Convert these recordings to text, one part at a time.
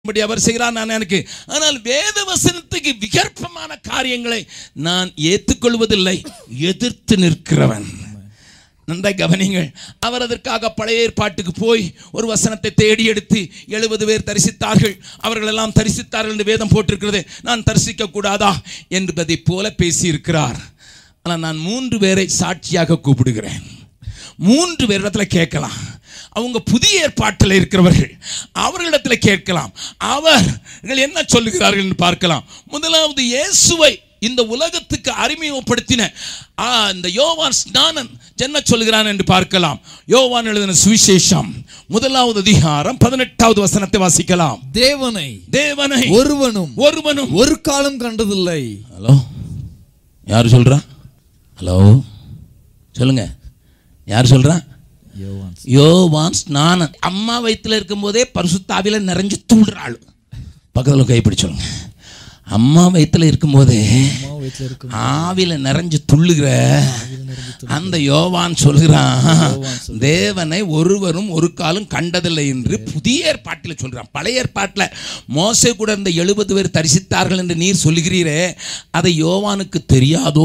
இப்படி அவர் செய்கிறார் நான் எனக்கு ஆனால் வேத வசனத்துக்கு விகற்பமான காரியங்களை நான் ஏற்றுக்கொள்வதில்லை எதிர்த்து நிற்கிறவன் நன்றாய் கவனிங்கள் அவர் அதற்காக பழைய ஏற்பாட்டுக்கு போய் ஒரு வசனத்தை தேடி எடுத்து எழுபது பேர் தரிசித்தார்கள் அவர்கள் எல்லாம் தரிசித்தார்கள் என்று வேதம் போட்டிருக்கிறது நான் தரிசிக்க கூடாதா என்பதை போல பேசியிருக்கிறார் ஆனால் நான் மூன்று பேரை சாட்சியாக கூப்பிடுகிறேன் மூன்று பேரிடத்துல கேட்கலாம் அவங்க புதிய ஏற்பாட்டில் இருக்கிறவர்கள் அவர்களிடத்தில் கேட்கலாம் அவர்கள் என்ன சொல்லுகிறார்கள் என்று பார்க்கலாம் முதலாவது இயேசுவை இந்த உலகத்துக்கு அறிமுகப்படுத்தின ஆ, இந்த யோவான் ஸ்நானன் என்ன சொல்கிறான் என்று பார்க்கலாம் யோவான் எழுதின சுவிசேஷம் முதலாவது அதிகாரம் பதினெட்டாவது வசனத்தை வாசிக்கலாம் தேவனை தேவனை ஒருவனும் ஒருவனும் ஒரு காலம் கண்டதில்லை ஹலோ யார் சொல்றா ஹலோ சொல்லுங்க யார் சொல்றா யோவான் யோவான் ஸ்நானன் அம்மா வயித்துல இருக்கும்போதே பரிசுத்தாவில நிறைஞ்சு துள்ளுறாள் பக்கத்தில் கைப்பிடி சொல்லுங்க அம்மா வயித்துல இருக்கும்போதே அம்மா வீட்டுல இருக்கும் ஆவில நிறைஞ்சு துள்ளுகிற அந்த யோவான் சொல்கிறான் தேவனை ஒருவரும் ஒரு காலம் கண்டதில்லை என்று புதிய ஏற்பாட்டில் சொல்றான் பழைய ஏற்பாட்டில் மோசே கூட இந்த எழுபது பேர் தரிசித்தார்கள் என்று நீர் சொல்கிறீரே அதை யோவானுக்கு தெரியாதோ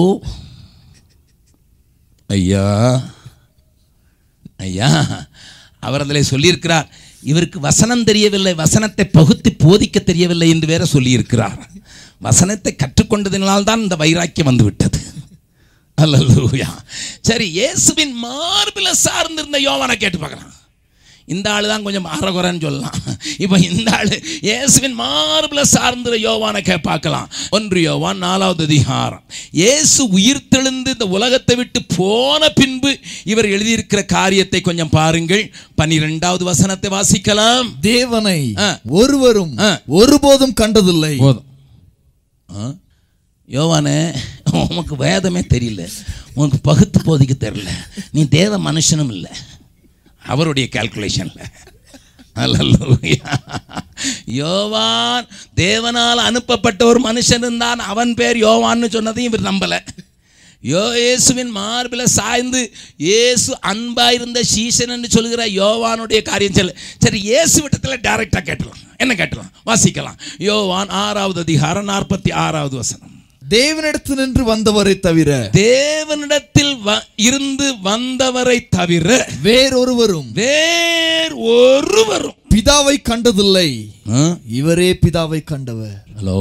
ஐயா ஐயா அவர் அதில் சொல்லியிருக்கிறார் இவருக்கு வசனம் தெரியவில்லை வசனத்தை பகுத்து போதிக்க தெரியவில்லை என்று வேற சொல்லியிருக்கிறார் வசனத்தை கற்றுக்கொண்டதினால்தான் இந்த வைராக்கியம் வந்து விட்டது அல்லூயா சரி இயேசுவின் மார்பில் சார்ந்திருந்த யோவானை கேட்டு பார்க்கலாம் இந்த ஆளு தான் கொஞ்சம் அறகுறைன்னு சொல்லலாம் இப்போ இந்த ஆளு இயேசுவின் மார்பில் சார்ந்த யோவானை கே பார்க்கலாம் ஒன்று யோவான் நாலாவது அதிகாரம் இயேசு உயிர்த்தெழுந்து இந்த உலகத்தை விட்டு போன பின்பு இவர் எழுதியிருக்கிற காரியத்தை கொஞ்சம் பாருங்கள் பன்னிரெண்டாவது வசனத்தை வாசிக்கலாம் தேவனை ஆ. ஒருவரும் ஆ. ஒருபோதும் கண்டதில்லை போதும் ஆ? யோவானே உனக்கு வேதமே தெரியல உனக்கு பகுத்து போதிக்க தெரியல நீ தேவ மனுஷனும் இல்லை அவருடைய கால்குலேஷன்ல அல்லேலூயா. யோவான் தேவனால் அனுப்பப்பட்ட ஒரு மனுஷன் இருந்தான் அவன் பேர் யோவான்னு சொன்னதையும் இவர் நம்பல யோ இயேசுவின் மார்பில் சாய்ந்து இயேசு அன்பா இருந்த சீசன் என்று சொல்கிற யோவானுடைய காரியம் சொல்லு சரி இயேசு விட்டத்தில் டைரக்டாக கேட்டலாம் என்ன கேட்டலாம் வாசிக்கலாம் யோவான் ஆறாவது அதிகாரம் நாற்பத்தி ஆறாவது வசனம் தேவனிடத்து நின்று வந்தவரை தவிர தேவனிடத்தில் வ- இருந்து வந்தவரை தவிர வேறொருவரும் வேர் ஒருவரும் பிதாவை கண்டதில்லை ஆ? இவரே பிதாவை கண்டவர் ஹலோ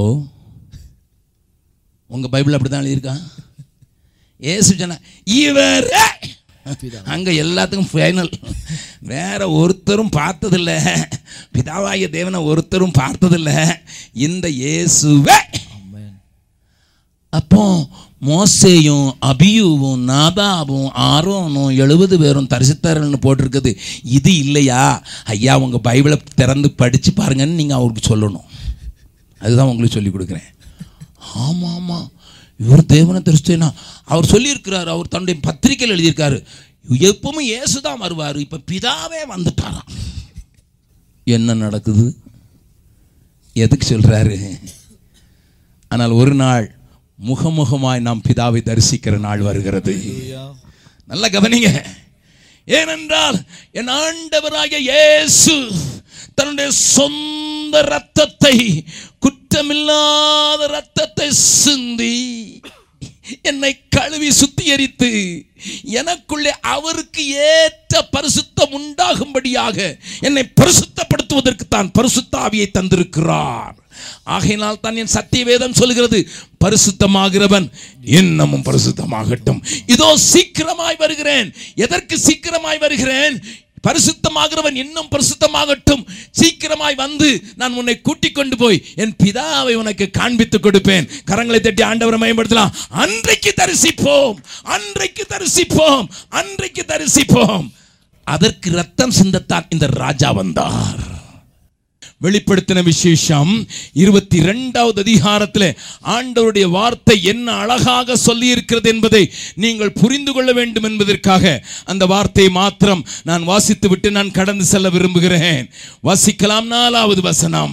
உங்க பைபிள் அப்படிதான் எழுதியிருக்கா ஏசு சொன்ன இவரே அங்க எல்லாத்துக்கும் ஃபைனல் வேற ஒருத்தரும் பார்த்ததில்ல பிதாவாகிய தேவனை ஒருத்தரும் பார்த்ததில்ல இந்த இயேசுவே அப்போ மோசேயும் அபியூவும் நாதாவும் ஆரோனும் எழுபது பேரும் தரிசித்தார்கள்னு போட்டிருக்குது இது இல்லையா ஐயா உங்கள் பைபிளை திறந்து படித்து பாருங்கன்னு நீங்கள் அவருக்கு சொல்லணும் அதுதான் உங்களுக்கு சொல்லி கொடுக்குறேன் ஆமாம் ஆமாம் இவர் தேவனை தரிசித்தேனா அவர் சொல்லியிருக்கிறார் அவர் தன்னுடைய பத்திரிக்கையில் எழுதியிருக்காரு எப்பவுமே இயேசு தான் வருவார் இப்போ பிதாவே வந்துட்டாராம் என்ன நடக்குது எதுக்கு சொல்கிறாரு ஆனால் ஒரு நாள் முகமுகமாய் நாம் பிதாவை தரிசிக்கிற நாள் வருகிறது நல்ல கவனிங்க ஏனென்றால் என் ஆண்டவராகிய இயேசு தன்னுடைய சொந்த ரத்தத்தை குற்றமில்லாத ரத்தத்தை சிந்தி என்னை கழுவி சுத்திகரித்து எனக்குள்ளே அவருக்கு ஏற்ற பரிசுத்தம் உண்டாகும்படியாக என்னை பரிசுத்தப்படுத்துவதற்கு தான் பரிசுத்த ஆவியை தந்திருக்கிறார் ஆகையினால் தான் என் சத்திய வேதம் சொல்கிறது பரிசுத்தமாகிறவன் இன்னமும் பரிசுத்தமாகட்டும் இதோ சீக்கிரமாய் வருகிறேன் எதற்கு சீக்கிரமாய் வருகிறேன் பரிசுத்தமாகிறவன் இன்னும் பரிசுத்தமாகட்டும் சீக்கிரமாய் வந்து நான் உன்னை கூட்டிக் கொண்டு போய் என் பிதாவை உனக்கு காண்பித்து கொடுப்பேன் கரங்களை தட்டி ஆண்டவரை மேம்படுத்தலாம் அன்றைக்கு தரிசிப்போம் அன்றைக்கு தரிசிப்போம் அன்றைக்கு தரிசிப்போம் அதற்கு ரத்தம் சிந்தத்தான் இந்த ராஜா வந்தார் வெளிப்படுத்தின விசேஷம் இருபத்தி ரெண்டாவது அதிகாரத்தில் ஆண்டவருடைய வார்த்தை என்ன அழகாக சொல்லி இருக்கிறது என்பதை நீங்கள் புரிந்து கொள்ள வேண்டும் என்பதற்காக அந்த வார்த்தையை மாத்திரம் நான் வாசித்து விட்டு நான் கடந்து செல்ல விரும்புகிறேன் வாசிக்கலாம் நாலாவது வசனம்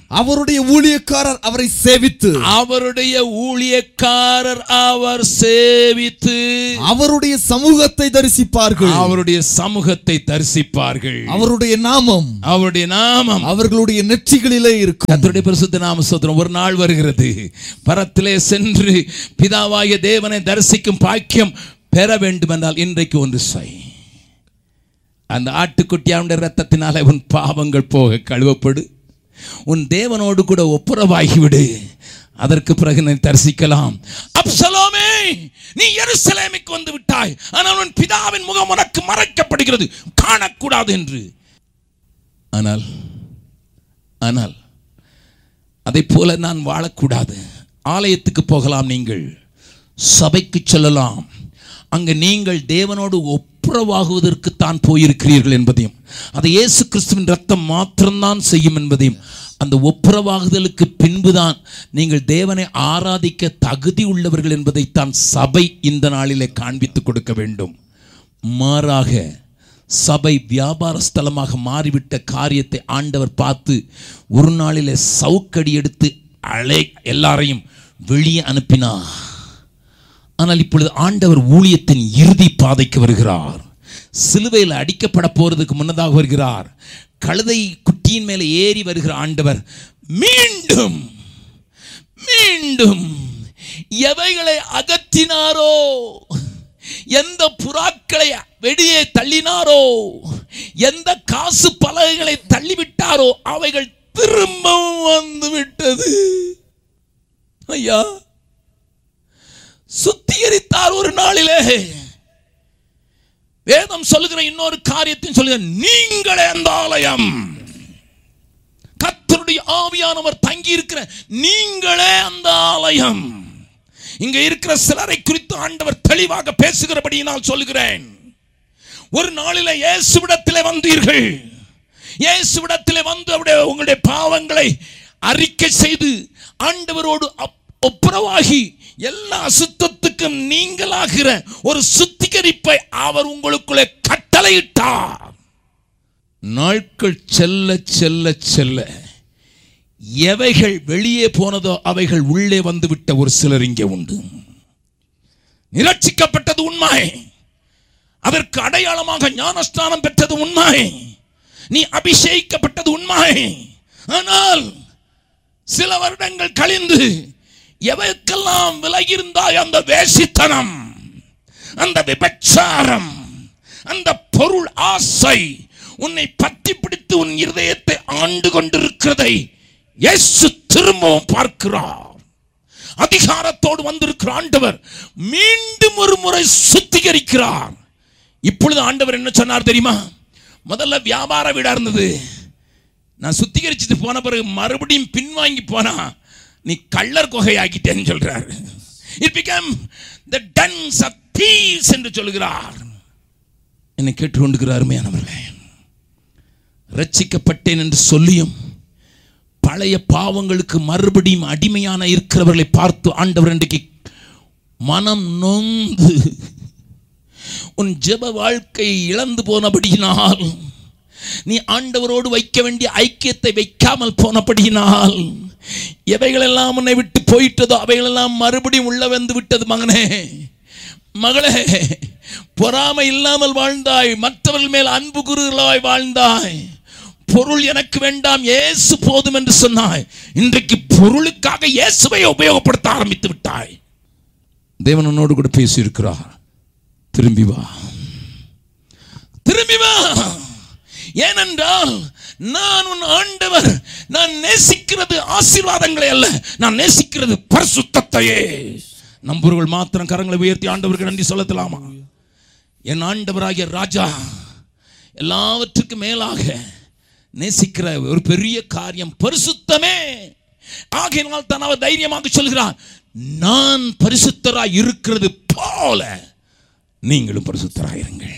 அவருடைய ஊழியக்காரர் அவரை சேவித்து அவருடைய ஊழியக்காரர் அவர் சேவித்து அவருடைய சமூகத்தை தரிசிப்பார்கள் அவருடைய சமூகத்தை தரிசிப்பார்கள் அவருடைய நாமம் அவருடைய நாமம் அவர்களுடைய நெற்றிகளிலே இருக்கும் கர்த்தருடைய பரிசுத்த நாம சோதரம் ஒரு நாள் வருகிறது பரத்திலே சென்று பிதாவாகிய தேவனை தரிசிக்கும் பாக்கியம் பெற வேண்டும் என்றால் இன்றைக்கு ஒன்று செய் அந்த ஆட்டுக்குட்டியாவுடைய ரத்தத்தினால உன் பாவங்கள் போக கழுவப்படு உன் தேவனோடு கூட ஒப்புரவாகிவிடு அதற்கு பிறகு நீ தரிசிக்கலாம் அப்சலோமே நீ எருசலேமுக்கு வந்து விட்டாய் ஆனால் உன் பிதாவின் முகம் உனக்கு மறைக்கப்படுகிறது காணக்கூடாது என்று ஆனால் ஆனால் அதை போல நான் வாழக்கூடாது ஆலயத்துக்கு போகலாம் நீங்கள் சபைக்கு செல்லலாம் அங்கே நீங்கள் தேவனோடு ஒப்புரவாகுவதற்கு தான் போயிருக்கிறீர்கள் என்பதையும் அதை இயேசு கிறிஸ்துவின் ரத்தம் மாத்திரம்தான் செய்யும் என்பதையும் அந்த ஒப்புரவாகுதலுக்கு பின்புதான் நீங்கள் தேவனை ஆராதிக்க தகுதி உள்ளவர்கள் என்பதைத்தான் சபை இந்த நாளிலே காண்பித்துக் கொடுக்க வேண்டும் மாறாக சபை வியாபார ஸ்தலமாக மாறிவிட்ட காரியத்தை ஆண்டவர் பார்த்து ஒரு நாளிலே சவுக்கடி எடுத்து அழை எல்லாரையும் வெளியே அனுப்பினார் ஆனால் இப்பொழுது ஆண்டவர் ஊழியத்தின் இறுதி பாதைக்கு வருகிறார் சிலுவையில் அடிக்கப்பட போறதுக்கு முன்னதாக வருகிறார் கழுதை குட்டியின் மேலே ஏறி வருகிற ஆண்டவர் மீண்டும் மீண்டும் எவைகளை அகற்றினாரோ எந்த புறாக்களை வெளியே தள்ளினாரோ எந்த காசு பலகைகளை தள்ளிவிட்டாரோ அவைகள் திரும்பவும் வந்து விட்டது ஐயா சுத்திகரித்தார் ஒரு நாளிலே வேதம் சொல்லுகிற இன்னொரு காரியத்தையும் சொல்லுகிற நீங்களே அந்த ஆலயம் கர்த்தருடைய ஆவியானவர் தங்கி இருக்கிற நீங்களே அந்த ஆலயம் இங்க இருக்கிற சிலரை குறித்து ஆண்டவர் தெளிவாக பேசுகிறபடியினால் சொல்லுகிறேன் ஒரு நாளிலே இயேசுவிடத்திலே வந்தீர்கள் இயேசுவிடத்திலே வந்து அவருடைய உங்களுடைய பாவங்களை அறிக்கை செய்து ஆண்டவரோடு அப்- ஒப்புரவாகி எல்லா அசுத்தத்துக்கும் நீங்களாகிற ஒரு சுத்திகரிப்பை அவர் உங்களுக்குள்ளே கட்டளையிட்டார் நாட்கள் செல்ல செல்ல செல்ல எவைகள் வெளியே போனதோ அவைகள் உள்ளே வந்துவிட்ட ஒரு சிலர் இங்கே உண்டு நிரட்சிக்கப்பட்டது உண்மை அதற்கு அடையாளமாக ஞானஸ்தானம் பெற்றது உண்மை நீ அபிஷேகிக்கப்பட்டது உண்மை ஆனால் சில வருடங்கள் கழிந்து எவைக்கெல்லாம் விலகியிருந்தாய் அந்த வேசித்தனம் அந்த விபச்சாரம் அந்த பொருள் ஆசை உன்னை பத்தி பிடித்து உன் இருதயத்தை ஆண்டு கொண்டிருக்கிறதை இயேசு திரும்பவும் பார்க்கிறார் அதிகாரத்தோடு வந்திருக்கிற ஆண்டவர் மீண்டும் ஒரு முறை சுத்திகரிக்கிறார் இப்பொழுது ஆண்டவர் என்ன சொன்னார் தெரியுமா முதல்ல வியாபார வீடா இருந்தது நான் சுத்திகரிச்சுட்டு போன பிறகு மறுபடியும் பின்வாங்கி போனா நீ கள்ளர் குகையாக்கிட்டேன்னு சொல்றாரு it became the den of thieves என்று சொல்கிறார் என்னை கேட்டுக்கொண்டுகிற அருமையானவர்களே ரட்சிக்கப்பட்டேன் என்று சொல்லியும் பழைய பாவங்களுக்கு மறுபடியும் அடிமையான இருக்கிறவர்களை பார்த்து ஆண்டவர் இன்றைக்கு மனம் நொந்து உன் ஜெப வாழ்க்கை இழந்து போனபடியினால் நீ ஆண்டவரோடு வைக்க வேண்டிய ஐக்கியத்தை வைக்காமல் போனபடியினால் எவைகளெல்லாம் உன்னை விட்டு போயிட்டதோ அவைகளெல்லாம் மறுபடியும் உள்ள வந்து விட்டது மகனே மகளே பொறாமை இல்லாமல் வாழ்ந்தாய் மற்றவர்கள் மேல் அன்பு குருகளாய் வாழ்ந்தாய் பொருள் எனக்கு வேண்டாம் இயேசு போதும் என்று சொன்னாய் இன்றைக்கு பொருளுக்காக இயேசுவை உபயோகப்படுத்த ஆரம்பித்து விட்டாய் தேவன் உன்னோடு கூட பேசியிருக்கிறார் திரும்பி வா திரும்பி வா ஏனென்றால் நான் உன் ஆண்டவர் நான் நேசிக்கிறது ஆசீர்வாதங்களை அல்ல நான் நேசிக்கிறது பரிசுத்தத்தையே நம்புறவர்கள் மாத்திரம் கரங்களை உயர்த்தி ஆண்டவருக்கு நன்றி சொல்லலாமா என் ஆண்டவராகிய ராஜா எல்லாவற்றுக்கும் மேலாக நேசிக்கிற ஒரு பெரிய காரியம் பரிசுத்தமே ஆகையினால் தான் அவர் தைரியமாக சொல்கிறார் நான் பரிசுத்தராய் இருக்கிறது போல நீங்களும் பரிசுத்தராயிருங்கள்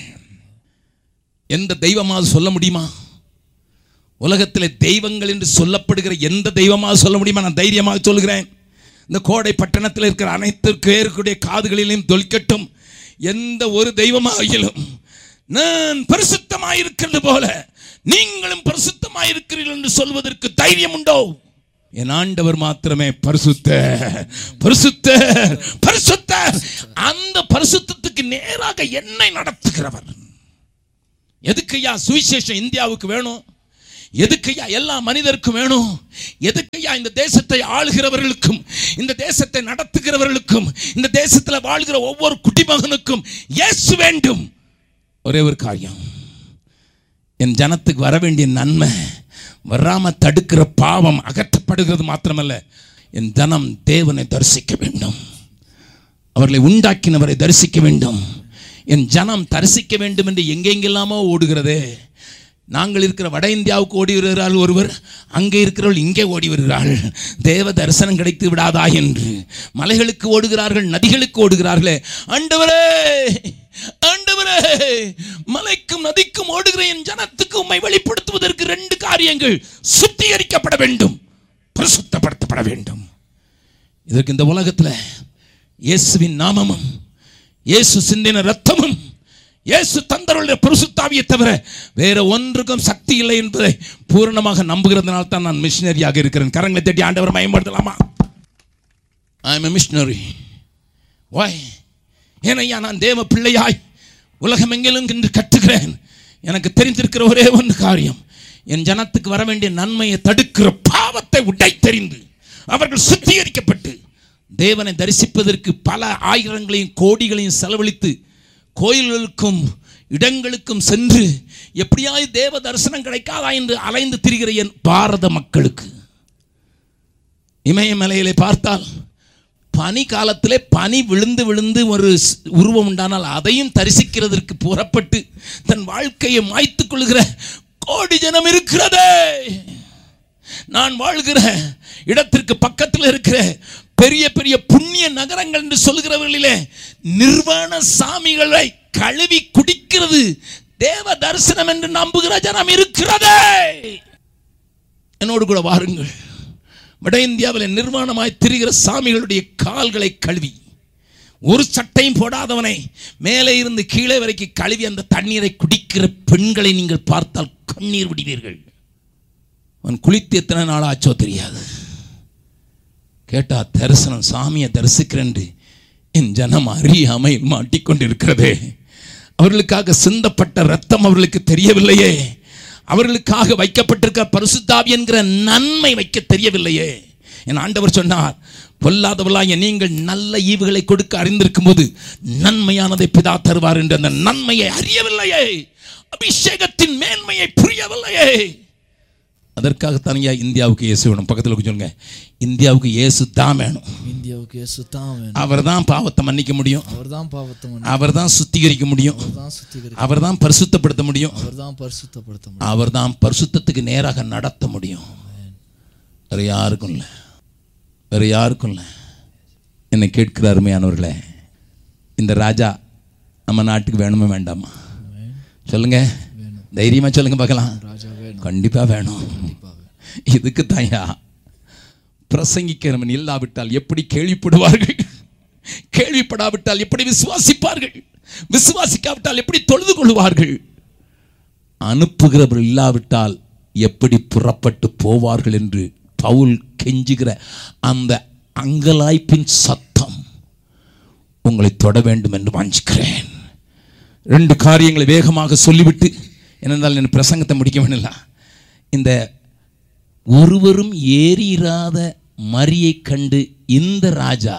எந்த தெய்வமாக சொல்ல முடியுமா உலகத்தில் தெய்வங்கள் என்று சொல்லப்படுகிற எந்த தெய்வமாக சொல்ல முடியுமா நான் தைரியமாக சொல்கிறேன் இந்த கோடை பட்டணத்தில் இருக்கிற அனைத்து பேருக்குடைய காதுகளிலும் தொல்கட்டும் எந்த ஒரு தெய்வமாகிலும் நான் பரிசுத்தமாயிருக்கிறது போல நீங்களும் பரிசுத்தமாயிருக்கிறீர்கள் என்று சொல்வதற்கு தைரியம் உண்டோ என் ஆண்டவர் மாத்திரமே பரிசுத்த பரிசுத்த பரிசுத்த அந்த பரிசுத்தத்துக்கு நேராக என்னை நடத்துகிறவர் எதுக்கையா சுவிசேஷம் இந்தியாவுக்கு வேணும் எதுக்கையா எல்லா மனிதருக்கும் வேணும் எதுக்கையா இந்த தேசத்தை ஆளுகிறவர்களுக்கும் இந்த தேசத்தை நடத்துகிறவர்களுக்கும் இந்த தேசத்தில் வாழ்கிற ஒவ்வொரு குடிமகனுக்கும் இயேசு வேண்டும் ஒரே ஒரு காரியம் என் ஜனத்துக்கு வர வேண்டிய நன்மை வராம தடுக்கிற பாவம் அகற்றப்படுகிறது மாத்திரமல்ல என் ஜனம் தேவனை தரிசிக்க வேண்டும் அவர்களை உண்டாக்கினவரை தரிசிக்க வேண்டும் என் ஜனம் தரிசிக்க வேண்டும் என்று எங்கெங்கெல்லாமோ ஓடுகிறதே நாங்கள் இருக்கிற வட இந்தியாவுக்கு ஓடி வருகிறாள் ஒருவர் அங்கே இருக்கிறவள் இங்கே ஓடி வருகிறாள் தேவ தரிசனம் கிடைத்து விடாதா என்று மலைகளுக்கு ஓடுகிறார்கள் நதிகளுக்கு ஓடுகிறார்களே ஆண்டவரே ஆண்டவரே மலைக்கும் நதிக்கும் ஓடுகிற என் ஜனத்துக்கு உம்மை வெளிப்படுத்துவதற்கு ரெண்டு காரியங்கள் சுத்திகரிக்கப்பட வேண்டும் பிரசுத்தப்படுத்தப்பட வேண்டும் இதற்கு இந்த உலகத்தில் இயேசுவின் நாமமும் இயேசு சிந்தின ரத்தமும் இயேசு தந்தருடைய பரிசுத்தாவியை தவிர வேற ஒன்றுக்கும் சக்தி இல்லை என்பதை பூரணமாக நம்புகிறதுனால தான் நான் மிஷினரியாக இருக்கிறேன் கரங்களை தட்டி ஆண்டவர் மயம்படுத்தலாமா ஐ எம் மிஷினரி வாய் ஏனையா நான் தேவ பிள்ளையாய் உலகம் எங்கிலும் என்று கட்டுகிறேன் எனக்கு தெரிந்திருக்கிற ஒரே ஒன்று காரியம் என் ஜனத்துக்கு வர வேண்டிய நன்மையை தடுக்கிற பாவத்தை உடை தெரிந்து அவர்கள் சுத்திகரிக்கப்பட்டு தேவனை தரிசிப்பதற்கு பல ஆயிரங்களையும் கோடிகளையும் செலவழித்து கோயில்களுக்கும் இடங்களுக்கும் சென்று எப்படியாவது தேவ தரிசனம் கிடைக்காதா என்று அலைந்து திரிகிற என் பாரத மக்களுக்கு இமயமலையிலே பார்த்தால் பனி காலத்திலே பனி விழுந்து விழுந்து ஒரு ஸ்- உருவம் உண்டானால் அதையும் தரிசிக்கிறதற்கு புறப்பட்டு தன் வாழ்க்கையை மாய்த்துக் கொள்கிற கோடி ஜனம் இருக்கிறதே நான் வாழ்கிற இடத்திற்கு பக்கத்தில் இருக்கிற பெரிய பெரிய புண்ணிய நகரங்கள் என்று சொல்கிறவர்களிலே நிர்வாண சாமிகளை கழுவி குடிக்கிறது தேவ தரிசனம் என்று நம்புகிற ஜனம் இருக்கிறதே என்னோடு கூட வாருங்கள் வட இந்தியாவில் நிர்வாணமாய் திரிகிற சாமிகளுடைய கால்களை கழுவி ஒரு சட்டையும் போடாதவனை மேலே இருந்து கீழே வரைக்கும் கழுவி அந்த தண்ணீரை குடிக்கிற பெண்களை நீங்கள் பார்த்தால் கண்ணீர் விடுவீர்கள் அவன் குளித்து எத்தனை நாள் ஆச்சோ தெரியாது கேட்டா தரிசனம் சாமியை தரிசிக்கிறேன் என் ஜனம் அறியாமையில் மாட்டிக்கொண்டிருக்கிறதே அவர்களுக்காக சிந்தப்பட்ட ரத்தம் அவர்களுக்கு தெரியவில்லையே அவர்களுக்காக வைக்கப்பட்டிருக்க பரிசுத்தாவி என்கிற நன்மை வைக்க தெரியவில்லையே என் ஆண்டவர் சொன்னார் பொல்லாதவளாய நீங்கள் நல்ல ஈவுகளை கொடுக்க அறிந்திருக்கும் போது நன்மையானதை பிதா தருவார் என்று அந்த நன்மையை அறியவில்லையே அபிஷேகத்தின் மேன்மையை புரியவில்லையே அதற்காகத்தான் ஐயா இந்தியாவுக்கு இயேசு வேணும் பக்கத்தில் சொல்லுங்க இந்தியாவுக்கு இயேசு தான் வேணும் இந்தியாவுக்கு இயேசு தான் வேணும் அவர் தான் பாவத்தை மன்னிக்க முடியும் அவர்தான் பாவத்தை அவர் தான் சுத்திகரிக்க முடியும் அவர்தான் சுத்திகரி அவர் தான் பரிசுத்தப்படுத்த முடியும் அவர்தான் பரிசுத்தப்படுத்த முடியும் அவர் தான் பரிசுத்தத்துக்கு நேராக நடத்த முடியும் வேற யாருக்கும் இல்லை வேற யாருக்கும் இல்லை என்னை கேட்கிற அருமையானவர்களே இந்த ராஜா நம்ம நாட்டுக்கு வேணுமா வேண்டாமா சொல்லுங்க தைரியமா சொல்லுங்க பார்க்கலாம் ராஜா வேணும் கண்டிப்பா வேணும் இதுக்கு தாயா பிரசங்கிக்கிறவன் இல்லாவிட்டால் எப்படி கேள்விப்படுவார்கள் கேள்விப்படாவிட்டால் எப்படி விசுவாசிப்பார்கள் விசுவாசிக்காவிட்டால் எப்படி தொழுது கொள்வார்கள் அனுப்புகிறவர் இல்லாவிட்டால் எப்படி புறப்பட்டு போவார்கள் என்று பவுல் கெஞ்சுகிற அந்த அங்கலாய்ப்பின் சத்தம் உங்களை தொட வேண்டும் என்று வாஞ்சிக்கிறேன் ரெண்டு காரியங்களை வேகமாக சொல்லிவிட்டு என்னென்றால் என் பிரசங்கத்தை முடிக்க வேண்டிய இந்த ஒருவரும் ஏறிராத மரியை கண்டு இந்த ராஜா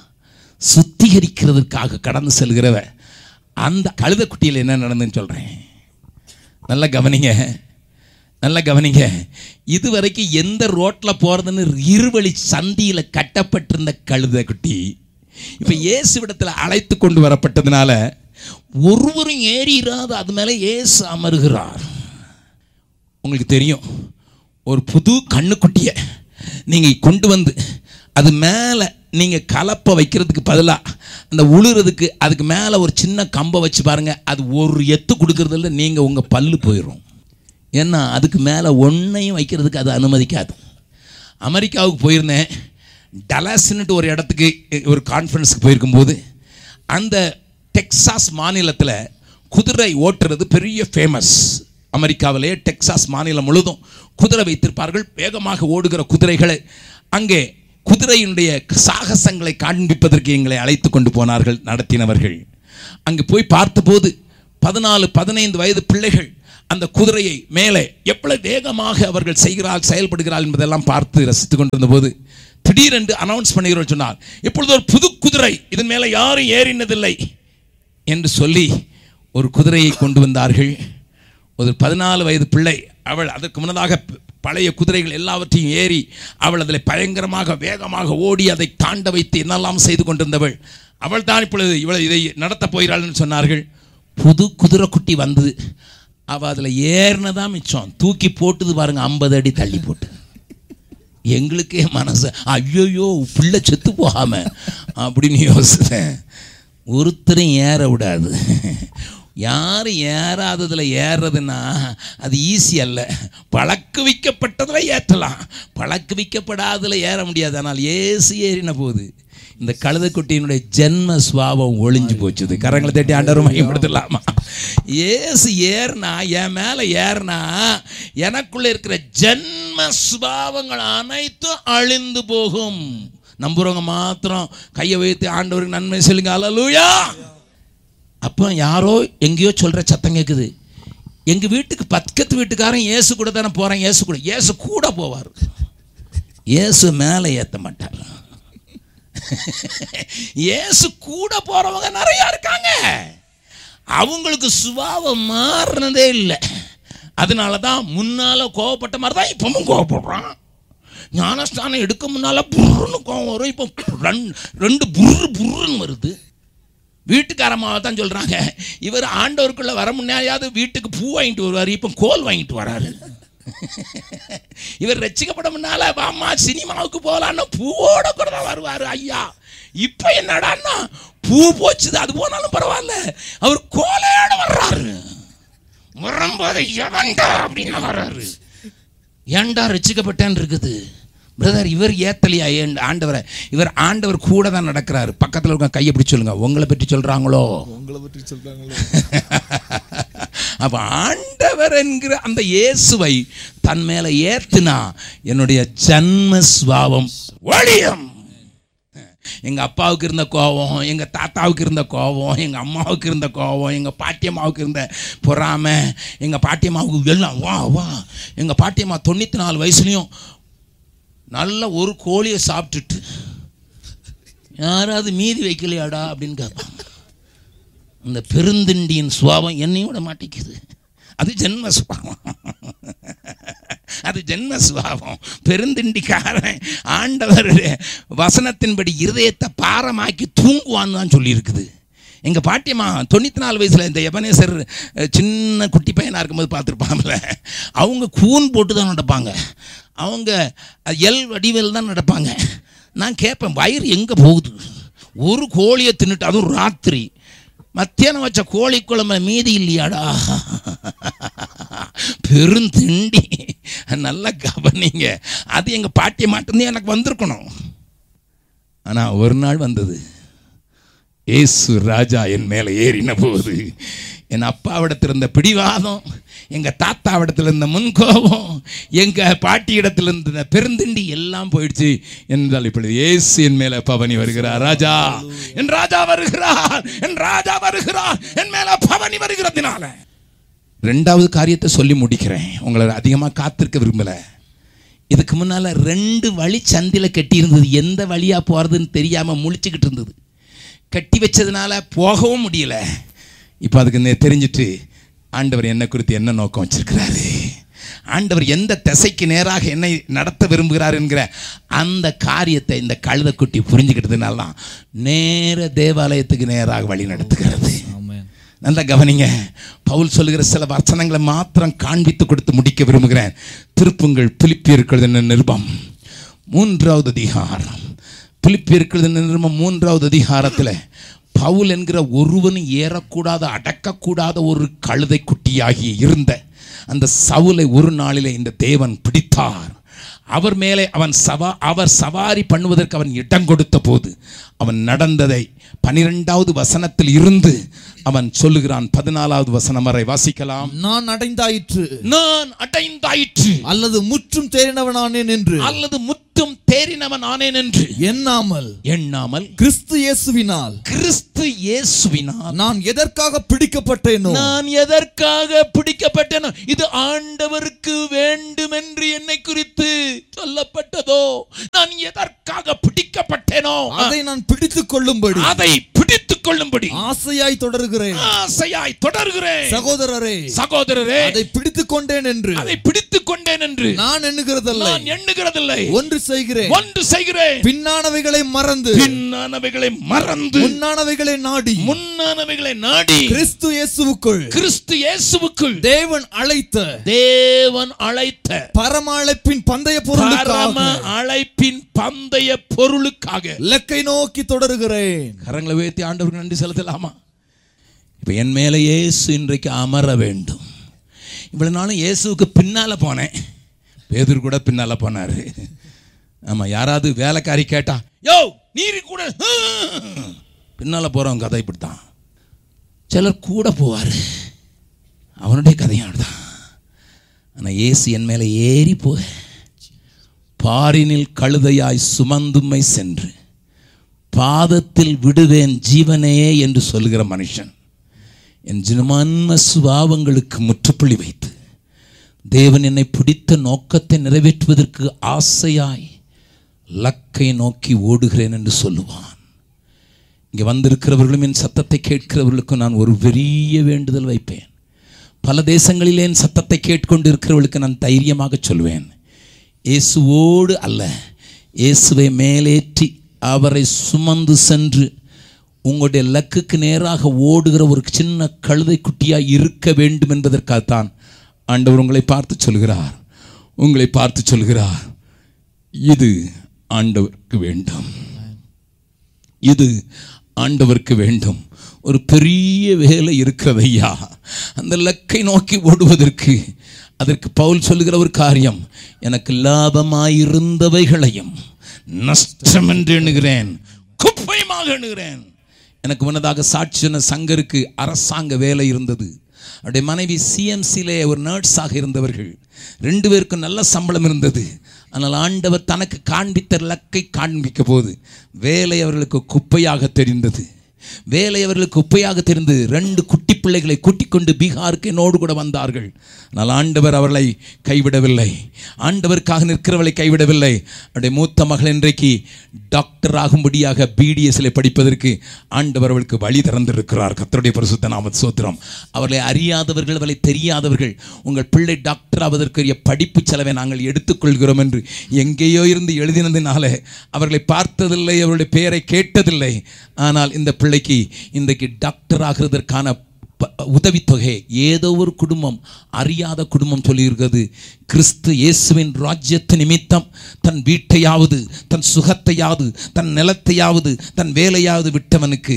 சுத்திகரிக்கிறதற்காக கடந்து செல்கிறவ அந்த கழுதைக்குட்டியில் என்ன நடந்துன்னு சொல்கிறேன் நல்லா கவனிங்க நல்லா கவனிங்க இதுவரைக்கும் எந்த ரோட்டில் போகிறதுன்னு இருவழி சந்தியில் கட்டப்பட்டிருந்த கழுதை குட்டி இப்போ இயேசுவிடத்தில் அழைத்து கொண்டு வரப்பட்டதுனால ஒருவரும் ஏறிராத அது மேலே இயேசு அமருகிறார் உங்களுக்கு தெரியும் ஒரு புது கண்ணுக்குட்டியை நீங்கள் கொண்டு வந்து அது மேலே நீங்கள் கலப்பை வைக்கிறதுக்கு பதிலாக அந்த உழுறதுக்கு அதுக்கு மேலே ஒரு சின்ன கம்பை வச்சு பாருங்கள் அது ஒரு எத்து கொடுக்கறதில்ல நீங்கள் உங்கள் பல்லு போயிடும் ஏன்னா அதுக்கு மேலே ஒன்றையும் வைக்கிறதுக்கு அது அனுமதிக்காது அமெரிக்காவுக்கு போயிருந்தேன் டலாஸ்ன்னுட்டு ஒரு இடத்துக்கு ஒரு கான்ஃபரன்ஸுக்கு போயிருக்கும்போது அந்த டெக்சாஸ் மாநிலத்தில் குதிரை ஓட்டுறது பெரிய ஃபேமஸ் அமெரிக்காவிலே டெக்சாஸ் மாநிலம் முழுதும் குதிரை வைத்திருப்பார்கள் வேகமாக ஓடுகிற குதிரைகளை அங்கே குதிரையினுடைய சாகசங்களை காண்பிப்பதற்கு எங்களை அழைத்து கொண்டு போனார்கள் நடத்தினவர்கள் அங்கு போய் பார்த்தபோது பதினாலு பதினைந்து வயது பிள்ளைகள் அந்த குதிரையை மேலே எவ்வளவு வேகமாக அவர்கள் செய்கிறார் செயல்படுகிறார் என்பதெல்லாம் பார்த்து ரசித்துக் கொண்டிருந்த போது திடீரென்று அனௌன்ஸ் பண்ணுகிறோம் சொன்னார் இப்பொழுது ஒரு புது குதிரை இதன் மேலே யாரும் ஏறினதில்லை என்று சொல்லி ஒரு குதிரையை கொண்டு வந்தார்கள் ஒரு பதினாலு வயது பிள்ளை அவள் அதற்கு முன்னதாக ப- பழைய குதிரைகள் எல்லாவற்றையும் ஏறி அவள் அதில் பயங்கரமாக வேகமாக ஓடி அதை தாண்ட வைத்து என்னெல்லாம் செய்து கொண்டிருந்தவள் அவள் தான் இப்பொழுது இவள் இதை நடத்தப் போகிறாள்னு சொன்னார்கள் புது குதிரை குட்டி வந்தது அவள் அதில் ஏறினதான் மிச்சம் தூக்கி போட்டுது பாருங்க ஐம்பது அடி தள்ளி போட்டு எங்களுக்கே மனசு ஐயோயோ பிள்ளை செத்து போகாம அப்படின்னு யோசித்தேன் ஒருத்தரும் ஏற விடாது யாரும் ஏறாததில் ஏறுறதுன்னா அது ஈஸி அல்ல பழக்கு வைக்கப்பட்டதில் ஏற்றலாம் பழக்கு வைக்கப்படாததில் ஏற முடியாது ஆனால் ஏசு ஏறின போது இந்த கழுதைக்குட்டியினுடைய ஜென்ம சுவாபம் ஒளிஞ்சு போச்சுது கரங்களை தட்டி ஆண்டவர் மையப்படுத்தலாமா ஏசு ஏறினா என் மேலே ஏறினா எனக்குள்ள இருக்கிற ஜென்ம சுபாவங்கள் அனைத்தும் அழிந்து போகும் நம்புறவங்க மாத்திரம் கையை வைத்து ஆண்டவருக்கு நன்மை சொல்லுங்க அல்லூயா அப்போ யாரோ எங்கேயோ சொல்கிற சத்தம் கேட்குது எங்கள் வீட்டுக்கு பக்கத்து வீட்டுக்காரன் இயேசு கூட தானே போகிறேன் இயேசு கூட இயேசு கூட போவார் இயேசு மேலே ஏற்ற மாட்டார் இயேசு கூட போகிறவங்க நிறையா இருக்காங்க அவங்களுக்கு சுபாவம் மாறினதே இல்லை அதனால தான் முன்னால் கோவப்பட்ட மாதிரி தான் இப்பவும் கோவப்படுறான் ஞானஸ்தானம் எடுக்க முன்னால் புருன்னு கோவம் வரும் இப்போ ரெண்டு ரெண்டு புரு புருன்னு வருது வீட்டுக்காரம்மாவை தான் சொல்கிறாங்க இவர் ஆண்டவருக்குள்ளே வர முன்னாடியாவது வீட்டுக்கு பூ வாங்கிட்டு வருவார் இப்போ கோல் வாங்கிட்டு வராரு இவர் ரசிக்கப்பட முன்னால வாமா சினிமாவுக்கு போகலான்னு பூவோட கூட தான் வருவார் ஐயா இப்போ என்னடான்னா பூ போச்சுது அது போனாலும் பரவாயில்ல அவர் கோலையோட வர்றாரு வரும்போது எவன்டா அப்படின்னு வர்றாரு ஏன்டா ரசிக்கப்பட்டேன்னு இருக்குது பிரதர் இவர் ஏத்தலையா ஏன் ஆண்டவரை இவர் ஆண்டவர் கூட தான் நடக்கிறாரு பக்கத்தில் இருக்க கையை பிடிச்சு சொல்லுங்க உங்களை பற்றி சொல்கிறாங்களோ உங்களை பற்றி சொல்றாங்களோ அப்ப ஆண்டவர் என்கிற அந்த இயேசுவை தன் மேல ஏத்துனா என்னுடைய ஜன்ம சுவாவம் ஒழியும் எங்க அப்பாவுக்கு இருந்த கோபம் எங்க தாத்தாவுக்கு இருந்த கோபம் எங்க அம்மாவுக்கு இருந்த கோபம் எங்க பாட்டியம்மாவுக்கு இருந்த பொறாமை எங்க பாட்டியம்மாவுக்கு எல்லாம் வா வா எங்க பாட்டியம்மா தொண்ணூத்தி நாலு வயசுலயும் நல்ல ஒரு கோழியை சாப்பிட்டுட்டு யாராவது மீதி வைக்கலையாடா அப்படின்னு கேட்பாங்க அந்த பெருந்திண்டியின் சுவாபம் என்னையும் விட மாட்டேங்குது அது ஜென்ம சுபாவம் அது ஜென்ம சுபாவம் பெருந்திண்டிக்காரன் ஆண்டவர் வசனத்தின்படி இருதயத்தை பாரமாக்கி தூங்குவான்னு தான் சொல்லியிருக்குது எங்கள் பாட்டியம்மா தொண்ணூற்றி நாலு வயசில் இந்த எபனேசர் அஹ், சின்ன குட்டி பையனாக இருக்கும்போது பார்த்துருப்பாங்கல்ல அவங்க கூன் போட்டு தான் நடப்பாங்க அவங்க அஹ், எல் வடிவில் தான் நடப்பாங்க நான் கேட்பேன் வயிறு எங்கே போகுது ஒரு கோழியை தின்னுட்டு அதுவும் ராத்திரி மத்தியானம் வச்ச கோழி குழம்பு மீதி இல்லையாடா பெருந்திண்டி நல்லா கவனிங்க அது எங்கள் பாட்டியை மட்டும்தான் எனக்கு வந்திருக்கணும் ஆனால் ஒரு நாள் வந்தது ஏசு ராஜா என் மேலே ஏறின போது என் அப்பாவிடத்தில் இருந்த பிடிவாதம் எங்கள் தாத்தாவிடத்தில் இருந்த முன்கோபம் எங்கள் பாட்டியிடத்தில் இருந்த பெருந்திண்டி எல்லாம் போயிடுச்சு என்றால் இப்பொழுது இயேசு என் மேலே பவனி வருகிறார் ராஜா என் ராஜா வருகிறார் என் ராஜா வருகிறார் என் மேலே பவனி வருகிறதுனால ரெண்டாவது காரியத்தை சொல்லி முடிக்கிறேன் உங்களை அதிகமாக காத்திருக்க விரும்பலை இதுக்கு முன்னால் ரெண்டு வழி சந்தில் கட்டி இருந்தது எந்த வழியாக போகிறதுன்னு தெரியாமல் முழிச்சுக்கிட்டு இருந்தது கட்டி வச்சதுனால போகவும் முடியல இப்போ அதுக்கு நெ- தெரிஞ்சிட்டு ஆண்டவர் என்ன குறித்து என்ன நோக்கம் வச்சிருக்கிறாரு ஆண்டவர் எந்த திசைக்கு நேராக என்னை நடத்த விரும்புகிறார் என்கிற அந்த காரியத்தை இந்த கழுதைக்குட்டி புரிஞ்சுக்கிட்டதுனால தான் நேர தேவாலயத்துக்கு நேராக வழி நடத்துகிறது ஆமென் நல்லா கவனிங்க பவுல் சொல்லுகிற சில வசனங்களை மாத்திரம் காண்பித்து கொடுத்து முடிக்க விரும்புகிறேன் திருப்புங்கள் பிலிப்பியர்கள் என்ன நிருபம் மூன்றாவது அதிகாரம் பிலிப்பியர்கள் என்ன நிருபம் மூன்றாவது அதிகாரத்தில் பவுல் என்கிற ஒருவனும் ஏறக்கூடாத அடக்கக்கூடாத ஒரு கழுதை குட்டியாகி இருந்த அந்த சவுலை ஒரு நாளிலே இந்த தேவன் பிடித்தார் அவர் மேலே அவன் சவா அவர் சவாரி பண்ணுவதற்கு அவன் இடம் கொடுத்த போது அவன் நடந்ததை பனிரெண்டாவது வசனத்தில் இருந்து அவன் சொல்லுகிறான் பதினாலாவது வசனம் வரை வாசிக்கலாம் நான் அடைந்தாயிற்று நான் அடைந்தாயிற்று அல்லது முற்றும் தேறினவனானேன் என்று அல்லது முற்றும் தேறினவன் ஆனேன் என்று எண்ணாமல் எண்ணாமல் கிறிஸ்து இயேசுவினால் கிறிஸ்து இயேசுவினால் நான் எதற்காக பிடிக்கப்பட்டேனோ நான் எதற்காக பிடிக்கப்பட்டேனோ இது ஆண்டவருக்கு வேண்டும் என்று என்னை குறித்து சொல்லப்பட்டதோ நான் எதற்காக பிடிக்கப்பட்டேனோ அதை நான் பிடித்துக் கொள்ளும்படி அதை பிடித்துக் கொள்ளும்படி ஆசையாய் தொடர்கிறேன் ஆசையாய் தொடர்கிறேன் சகோதரரே சகோதரரே அதை பிடித்துக் கொண்டேன் என்று அதை பிடித்துக் கொண்டேன் என்று நான் எண்ணுகிறதல்ல நான் எண்ணுகிறதில்லை ஒன்று செய்கிறேன் ஒன்று செய்கிறேன் பின்னானவைகளை மறந்து பின்னானவைகளை மறந்து முன்னானவைகளை நாடி முன்னானவைகளை நாடி கிறிஸ்து இயேசுவுக்குள் கிறிஸ்து இயேசுவுக்குள் தேவன் அழைத்த தேவன் அழைத்த பரம அழைப்பின் பந்தய பரம பொருளுக்காக அழைப்பின் பந்தய பொருளுக்காக இலக்கை நோக்கி தொடருகிறேன் கரங்களை உயர்த்தி ஆண்டவருக்கு நன்றி செலுத்தலாமா இப்ப என் மேல இயேசு இன்றைக்கு அமர வேண்டும் இவ்வளவு நாளும் இயேசுவுக்கு பின்னால போனேன் பேதர் கூட பின்னால போனாரு ஆமா யாராவது வேலைக்காரி கேட்டா யோ நீர் கூட ஹம்." பின்னால போறவங்க கதை இப்படித்தான் சிலர் கூட போவார் அவனுடைய கதையும் தான் ஆனால் இயேசு என் மேலே ஏறி போக பாரினில் கழுதையாய் சுமந்துமை சென்று பாதத்தில் விடுவேன் ஜீவனே என்று சொல்கிற மனுஷன் என் ஜனமான்ம சுபாவங்களுக்கு முற்றுப்புள்ளி வைத்து தேவன் என்னை பிடித்த நோக்கத்தை நிறைவேற்றுவதற்கு ஆசையாய் லக்கை நோக்கி ஓடுகிறேன் என்று சொல்லுவான் இங்கே வந்திருக்கிறவர்களும் என் சத்தத்தை கேட்கிறவர்களுக்கும் நான் ஒரு பெரிய வேண்டுதல் வைப்பேன் பல தேசங்களிலே என் சத்தத்தை கேட்கொண்டு இருக்கிறவர்களுக்கு நான் தைரியமாக சொல்வேன் இயேசுவோடு அல்ல இயேசுவை மேலேற்றி அவரை சுமந்து சென்று உங்களுடைய லக்குக்கு நேராக ஓடுகிற ஒரு சின்ன கழுதை குட்டியாய் இருக்க வேண்டும் என்பதற்காகத்தான் ஆண்டவர் உங்களை பார்த்து சொல்கிறார் உங்களை பார்த்து சொல்கிறார் இது ஆண்டவருக்கு வேண்டும் இது ஆண்டவருக்கு வேண்டும் ஒரு பெரிய வேலை இருக்கிறது ஐயா அந்த லக்கை நோக்கி ஓடுவதற்கு அதற்கு பவுல் சொல்லுகிற ஒரு காரியம் எனக்கு லாபமாயிருந்தவைகளையும் நஷ்டம் என்று எண்ணுகிறேன் குப்பையுமாக எண்ணுகிறேன் எனக்கு முன்னதாக சாட்சி சொன்ன சங்கருக்கு அரசாங்க வேலை இருந்தது அவருடைய மனைவி சிஎம்சியிலே ஒரு நர்ஸாக இருந்தவர்கள் ரெண்டு பேருக்கும் நல்ல சம்பளம் இருந்தது ஆனால் ஆண்டவர் தனக்கு காண்பித்த லக்கை காண்பிக்க போது வேலை அவர்களுக்கு குப்பையாக தெரிந்தது வேலை அவர்களுக்கு குப்பையாக தெரிந்தது ரெண்டு குட்டி பிள்ளைகளை கூட்டிக் கொண்டு பீகாருக்கு என்னோடு கூட வந்தார்கள் ஆனால் ஆண்டவர் அவர்களை கைவிடவில்லை ஆண்டவருக்காக நிற்கிறவளை கைவிடவில்லை அவருடைய மூத்த மகள் இன்றைக்கு டாக்டர் ஆகும்படியாக பிடிஎஸ்ல படிப்பதற்கு ஆண்டவர் அவளுக்கு வழி திறந்திருக்கிறார் கர்த்தருடைய பரிசுத்த நாம சோத்திரம் அவர்களை அறியாதவர்கள் அவளை தெரியாதவர்கள் உங்கள் பிள்ளை டாக்டர் ஆவதற்குரிய படிப்பு செலவை நாங்கள் எடுத்துக்கொள்கிறோம் என்று எங்கேயோ இருந்து எழுதினதினால அவர்களை பார்த்ததில்லை அவருடைய பெயரை கேட்டதில்லை ஆனால் இந்த பிள்ளைக்கு இன்றைக்கு டாக்டர் ஆகிறதற்கான ப- உதவித்தொகை ஏதோ ஒரு குடும்பம் அறியாத குடும்பம் சொல்லியிருக்கிறது கிறிஸ்து இயேசுவின் ராஜ்யத்து நிமித்தம் தன் வீட்டையாவது தன் சுகத்தையாவது தன் நிலத்தையாவது தன் வேலையாவது விட்டவனுக்கு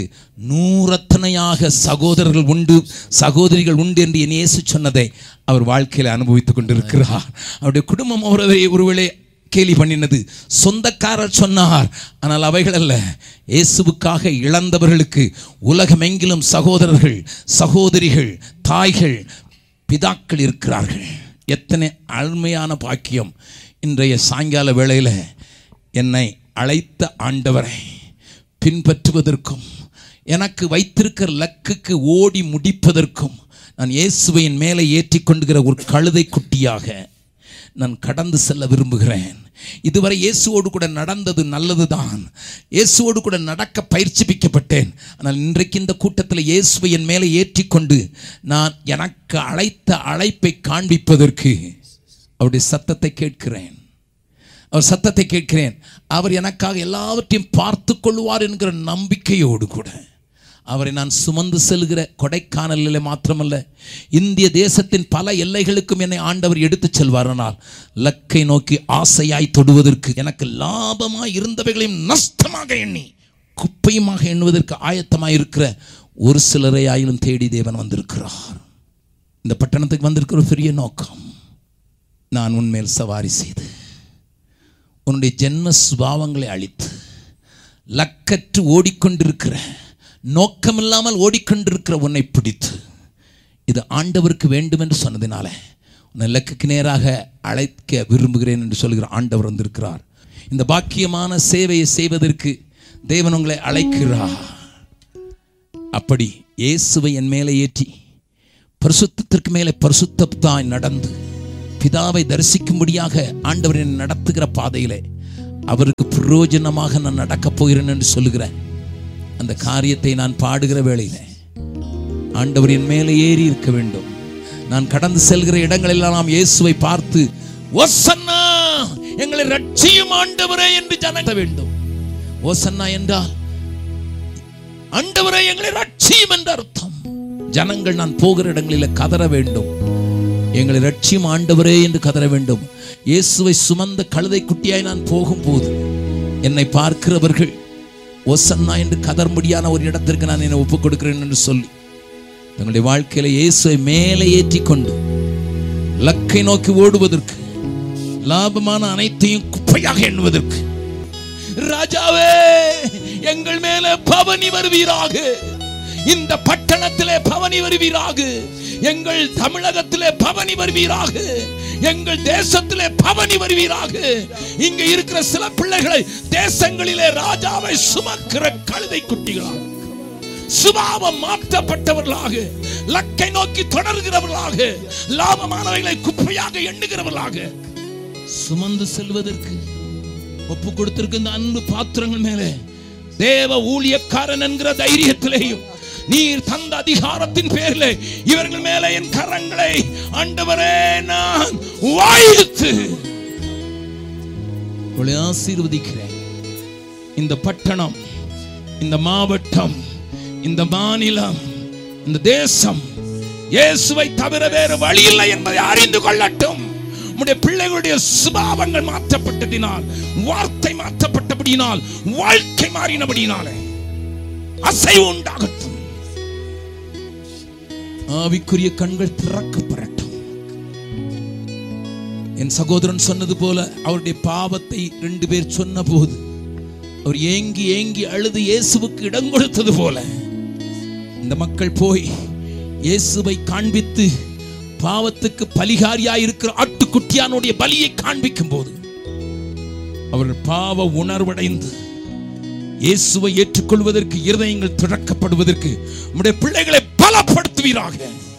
நூறத்தனையாக சகோதரர்கள் உண்டு சகோதரிகள் உண்டு என்று என் இயேசு சொன்னதை அவர் வாழ்க்கையில் அனுபவித்துக் கொண்டிருக்கிறார் அவருடைய குடும்பம் ஒருவரை ஒருவேளை கேலி பண்ணினது சொந்தக்காரர் சொன்னார் ஆனால் அவைகள் அல்ல இயேசுவுக்காக இழந்தவர்களுக்கு உலகமெங்கிலும் சகோதரர்கள் சகோதரிகள் தாய்கள் பிதாக்கள் இருக்கிறார்கள் எத்தனை அருமையான பாக்கியம் இன்றைய சாயங்கால வேளையில் என்னை அழைத்த ஆண்டவரை பின்பற்றுவதற்கும் எனக்கு வைத்திருக்கிற லக்குக்கு ஓடி முடிப்பதற்கும் நான் இயேசுவையின் மேலே ஏற்றி கொண்டுகிற ஒரு கழுதை குட்டியாக நான் கடந்து செல்ல விரும்புகிறேன் இதுவரை இயேசுவோடு கூட நடந்தது நல்லதுதான் இயேசுவோடு கூட நடக்க பயிற்சிப்பிக்கப்பட்டேன் ஆனால் இன்றைக்கு இந்த கூட்டத்தில் இயேசுவை என் மேலே ஏற்றிக்கொண்டு நான் எனக்கு அழைத்த அழைப்பை காண்பிப்பதற்கு அவருடைய சத்தத்தை கேட்கிறேன் அவர் சத்தத்தை கேட்கிறேன் அவர் எனக்காக எல்லாவற்றையும் பார்த்து கொள்வார் என்கிற நம்பிக்கையோடு கூட அவரை நான் சுமந்து செல்கிற கொடைக்கானலில் மாத்திரமல்ல இந்திய தேசத்தின் பல எல்லைகளுக்கும் என்னை ஆண்டவர் எடுத்துச் செல்வாரனால் லக்கை நோக்கி ஆசையாய் தொடுவதற்கு எனக்கு லாபமாய் இருந்தவைகளையும் நஷ்டமாக எண்ணி குப்பையுமாக எண்ணுவதற்கு ஆயத்தமாய் இருக்கிற ஒரு சிலரை ஆயிலும் தேடி தேவன் வந்திருக்கிறார் இந்த பட்டணத்துக்கு வந்திருக்கிற ஒரு பெரிய நோக்கம் நான் உன்மேல் சவாரி செய்து உன்னுடைய ஜென்ம சுபாவங்களை அழித்து லக்கற்று ஓடிக்கொண்டிருக்கிற நோக்கமில்லாமல் ஓடிக்கொண்டிருக்கிற உன்னை பிடித்து இது ஆண்டவருக்கு வேண்டும் என்று சொன்னதினால உன்னை லக்குக்கு நேராக அழைக்க விரும்புகிறேன் என்று சொல்கிற ஆண்டவர் வந்திருக்கிறார் இந்த பாக்கியமான சேவையை செய்வதற்கு தேவன் உங்களை அழைக்கிறார் அப்படி இயேசுவை என் மேலே ஏற்றி பரிசுத்தத்திற்கு மேலே பரிசுத்தத்தாய் நடந்து பிதாவை தரிசிக்கும்படியாக ஆண்டவர் என்னை நடத்துகிற பாதையிலே அவருக்கு பிரயோஜனமாக நான் நடக்கப் போகிறேன் என்று சொல்லுகிறேன் அந்த காரியத்தை நான் பாடுகிற வேளையிலே ஆண்டவர் என் மேலே ஏறி இருக்க வேண்டும் நான் கடந்து செல்கிற இடங்களெல்லாம் நாம் இயேசுவை பார்த்து ஓசன்னா எங்களை ரட்சியும் ஆண்டவரே என்று ஜனத்த வேண்டும் ஓசன்னா என்றால் ஆண்டவரே எங்களை ரட்சியும் என்ற அர்த்தம் ஜனங்கள் நான் போகிற இடங்களில் கதற வேண்டும் எங்களை ரட்சியும் ஆண்டவரே என்று கதற வேண்டும் இயேசுவை சுமந்த கழுதை குட்டியாய் நான் போகும்போது என்னை பார்க்கிறவர்கள் ஒசன்னா என்று கதறும்படியான ஒரு இடத்திற்கு நான் என்னை ஒப்புக் கொடுக்கிறேன் என்று சொல்லி தங்களுடைய வாழ்க்கையில இயேசுவை மேலே ஏற்றி கொண்டு லக்கை நோக்கி ஓடுவதற்கு லாபமான அனைத்தையும் குப்பையாக எண்ணுவதற்கு ராஜாவே எங்கள் மேல பவனி வருவீராக இந்த பட்டணத்திலே பவனி வருவீராக எங்கள் தமிழகத்திலே பவனி வருவீராக எங்கள் தேசத்திலே பவனி வருவீராக இங்க இருக்கிற சில பிள்ளைகளை தேசங்களிலே ராஜாவை சுமக்கிற கழுதை குட்டிகளாக சுபாவம் மாற்றப்பட்டவர்களாக லக்கை நோக்கி தொடர்கிறவர்களாக லாபமானவைகளை குப்பையாக எண்ணுகிறவர்களாக சுமந்து செல்வதற்கு ஒப்பு கொடுத்திருக்க இந்த அன்பு பாத்திரங்கள் மேலே தேவ ஊழியக்காரன் என்கிற தைரியத்திலேயும் நீர் தந்த அதிகாரத்தின் பேரிலே இவர்கள் மேலே என் கரங்களை ஆண்டவரே நான் வாய்த்து உங்களை ஆசீர்வதிக்கிறேன் இந்த பட்டணம் இந்த மாவட்டம் இந்த மாநிலம் இந்த தேசம் இயேசுவை தவிர வேறு வழி இல்லை என்பதை அறிந்து கொள்ளட்டும் உம்முடைய பிள்ளைகளுடைய சுபாவங்கள் மாற்றப்பட்டதினால் வார்த்தை மாற்றப்பட்டபடியினால் வாழ்க்கை மாறினபடியினாலே அசைவு உண்டாகட்டும் ஆவிக்குரிய கண்கள் திறக்கப்படட்டும் என் சகோதரன் சொன்னது போல அவருடைய பாவத்தை ரெண்டு பேர் சொன்ன போது அவர் ஏங்கி ஏங்கி அழுது இயேசுவுக்கு இடம் கொடுத்தது போல இந்த மக்கள் போய் இயேசுவை காண்பித்து பாவத்துக்கு பலிகாரியாய் இருக்கிற ஆட்டுக்குட்டியானுடைய பலியை காண்பிக்கும் போது அவர்கள் பாவ உணர்வடைந்து இயேசுவை ஏற்றுக்கொள்வதற்கு இருதயங்கள் திறக்கப்படுவதற்கு நம்முடைய பிள்ளைகளை பலப்படுத்துவீராக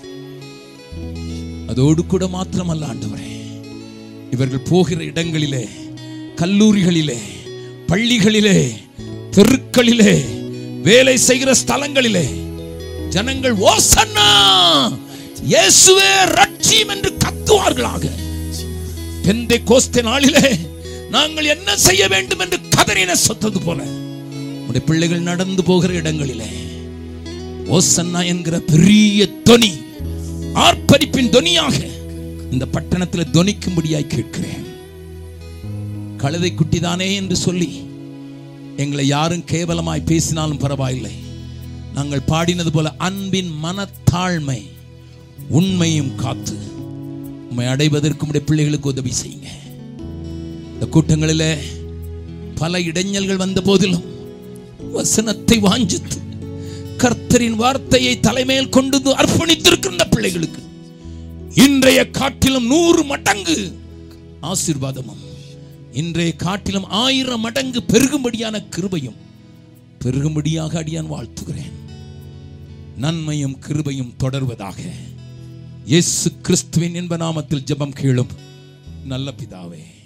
அதோடு கூட மாத்திரமல்ல ஆண்டவரே இவர்கள் போகிற இடங்களிலே கல்லூரிகளிலே பள்ளிகளிலே தெருக்களிலே வேலை செய்கிற ஸ்தலங்களிலே ஜனங்கள் ஓசன்னா இயேசுவே ரட்சியம் என்று கத்துவார்களாக பெந்தை கோஸ்தே நாளிலே நாங்கள் என்ன செய்ய வேண்டும் என்று கதறின சொத்தது போல உடைய பிள்ளைகள் நடந்து போகிற இடங்களிலே ஓசன்னா என்கிற பெரிய தொனி ஆர்ப்பரிப்பின் தொனியாக இந்த பட்டணத்தில் தொனிக்கும்படியாய் கேட்கிறேன் கழுதை குட்டிதானே என்று சொல்லி எங்களை யாரும் கேவலமாய் பேசினாலும் பரவாயில்லை நாங்கள் பாடினது போல அன்பின் மனத்தாழ்மை உண்மையும் காத்து உண்மை அடைவதற்கு உடைய பிள்ளைகளுக்கு உதவி செய்யுங்க இந்த கூட்டங்களில் பல இடைஞ்சல்கள் வந்த போதிலும் வசனத்தை வாஞ்சித்து கர்த்தரின் வார்த்தையை தலைமையில் கொண்டு வந்து அர்ப்பணித்திருக்கிற இந்த பிள்ளைகளுக்கு இன்றைய காட்டிலும் நூறு மடங்கு ஆசீர்வாதமும் இன்றைய காட்டிலும் ஆயிரம் மடங்கு பெருகும்படியான கிருபையும் பெருகும்படியாக அடியான் வாழ்த்துகிறேன் நன்மையும் கிருபையும் தொடர்வதாக இயேசு கிறிஸ்துவின் என்ப நாமத்தில் ஜெபம் கேளும் நல்ல பிதாவே